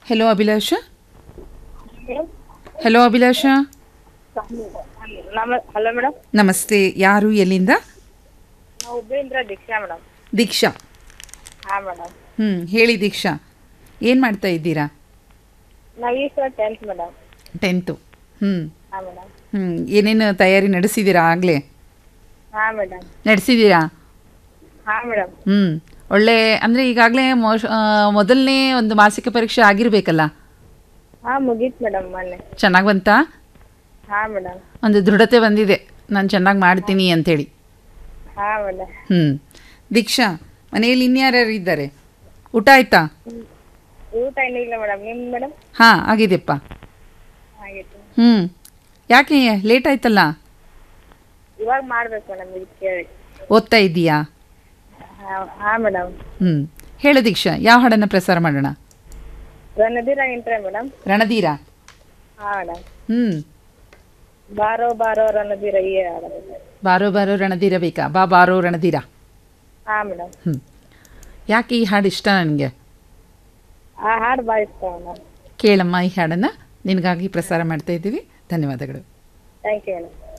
hello ಅಭಿಲಾಷ hello ಅಭಿಲಾಷ ನಮ hello madam ನಮಸ್ತೆ ಯಾರು ಎಲ್ಲಿಂದ ನಾವು ಹುಬ್ಳಿಯಿಂದ ದೀಕ್ಷಾ ಮೇಡಮ್ ದೀಕ್ಷಾ ಹಾಂ ಮೇಡಮ್ ಹ್ಞೂ ಹೇಳಿ ದೀಕ್ಷಾ ಏನು ಮಾಡ್ತಾ ಇದ್ದೀರಾ ನಾವು ಈ ಸಲ ಟೆಂತ್ ಮೇಡಮ್ ಟೆಂತು ಹ್ಞೂ ಹಾಂ ಮೇಡಮ್ ಹ್ಞೂ ಏನೇನು ತಯಾರಿ ನಡೆಸಿದ್ದೀರಾ ಆಗಲೇ ಹಾಂ ಮೇಡಮ್ ನಡೆಸಿದ್ದೀರಾ ಹಾಂ ಮೇಡಮ್ ಹ್ಞೂ ಒಳ್ಳೆ ಅಂದರೆ ಈಗಾಗಲೇ ಮೋಶ ಆ, ಮೊದಲನೇ ಒಂದು ಮಾಸಿಕ ಪರೀಕ್ಷೆ ಆಗಿರಬೇಕಲ್ಲ ಹಾಂ ಮುಗೀತು ಮೇಡಮ್ ಮೊನ್ನೆ ಚೆನ್ನಾಗಿ ಬಂತಾ ಹಾಂ ಮೇಡಮ್ ಒಂದು ದೃಢತೆ ಬಂದಿದೆ ನಾನು ಚೆನ್ನಾಗಿ ಮಾಡ್ತೀನಿ ಅಂಥೇಳಿ ಹಾಂ ಮೇಡಮ್ ಹ್ಞೂ ದೀಕ್ಷಾ ಮನೆಯಲ್ಲಿ ಇನ್ಯಾರ್ಯಾರು ಇದ್ದಾರೆ ಊಟ ಆಯ್ತಾ ಊಟ ಏನೂ ಇಲ್ಲ ಮೇಡಮ್ ನಿಮ್ಮ ಮೇಡಮ್ ಹಾಂ ಆಗಿದೆಪ್ಪ ಆಗಿತ್ತು ಹ್ಞೂ ಯಾಕೆ ಲೇಟ್ ಆಯ್ತಲ್ಲ ಇವಾಗ ಮಾಡ್ಬೇಕು ಮೇಡಮ್ ಇದು ಕೇಳಿ ಓದ್ತಾ ಇದ್ದೀಯಾ ಹಾಂ ಹಾಂ ಮೇಡಮ್ ಹ್ಞೂ ಹೇಳು ದೀಕ್ಷಾ ಯಾವ ಹಾಡನ್ನು ಪ್ರಸಾರ ಮಾಡೋಣ ರಣಧೀರ ಇಂಟ್ರೆ ಮೇಡಮ್ ರಣಧೀರ ಹಾಂ ಮೇಡಮ್ ಹ್ಞೂ ಬಾರೋ ಬಾರೋ ರಣಧೀರ ಈ ಹಾಡು ಬಾರೋ ಬಾರೋ ರಣಧೀರ ಬೇಕಾ ಬಾ ಬಾರೋ ರಣಧೀರ ಹಾಂ ಮೇಡಮ್ ಹ್ಞೂ ಯಾಕೆ ಈ ಹಾಡು ಇಷ್ಟ ನನಗೆ ಆ ಹಾಡು ಭಾಳ ಇಷ್ಟ ಮೇಡಮ್ ಕೇಳಮ್ಮ ಈ ಹಾಡನ್ನು ನಿನಗಾಗಿ ಪ್ರಸಾರ ಮಾಡ್ತಾ ಇದ್ದೀವಿ ಧನ್ಯವಾದಗಳು ಥ್ಯಾಂಕ್ ಯು ಮೇಡಮ್